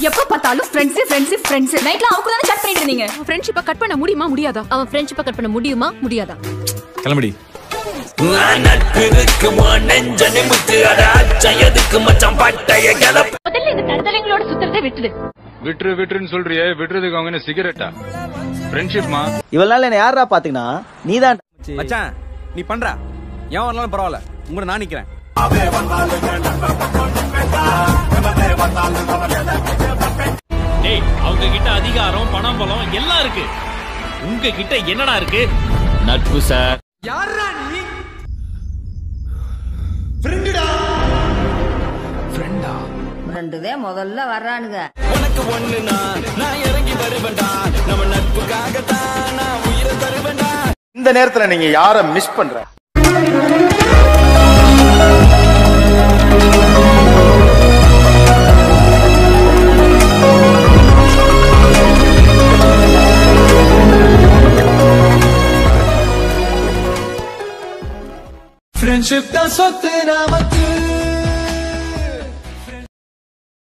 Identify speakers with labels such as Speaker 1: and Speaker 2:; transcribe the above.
Speaker 1: எப்ப பார்த்தாலும் friends friends friends நைட்ல அவங்க தானே கட் பண்ணிட்டு இருந்தீங்க
Speaker 2: ஃப்ரெண்ட்ஷிப்பை கட் பண்ண முடியுமா முடியாதா
Speaker 3: அவன் ஃப்ரெண்ட்ஷிப்பை கட் பண்ண முடியுமா முடியாதா
Speaker 4: கிளம்படி
Speaker 3: முதல்ல இந்த தடதலைங்களோட சுத்துறதை விட்டுடு
Speaker 4: விட்டுரு விட்டுருன்னு சொல்றியே விட்டுறதுக்கு அவங்க என்ன சிகரெட்டா ஃப்ரெண்ட்ஷிப்மா
Speaker 5: இவ்வளவு நாள் என்ன யாரா பாத்தீங்கன்னா நீதான்
Speaker 6: மச்சான் நீ பண்ற ஏன் வரலாம் பரவாயில்ல உங்களை நான் நிக்கிறேன்
Speaker 7: டேய் அவங்க கிட்ட அதிகாரம் பணம் பலம் எல்லாம் இருக்கு உங்க கிட்ட என்னடா இருக்கு நட்பு சார்
Speaker 8: ரெண்டுதே முதல்ல வர்றானுங்க
Speaker 6: உனக்கு ஒண்ணுனா நான் இறங்கி வருவேன்டா நம்ம நட்புக்காகத்தான் நான் உயிரை தருவேன்டா
Speaker 9: இந்த நேரத்துல நீங்க யார மிஸ் பண்ற
Speaker 6: ஃப்ரெண்ட்ஷிப் தான் சொத்து நமக்கு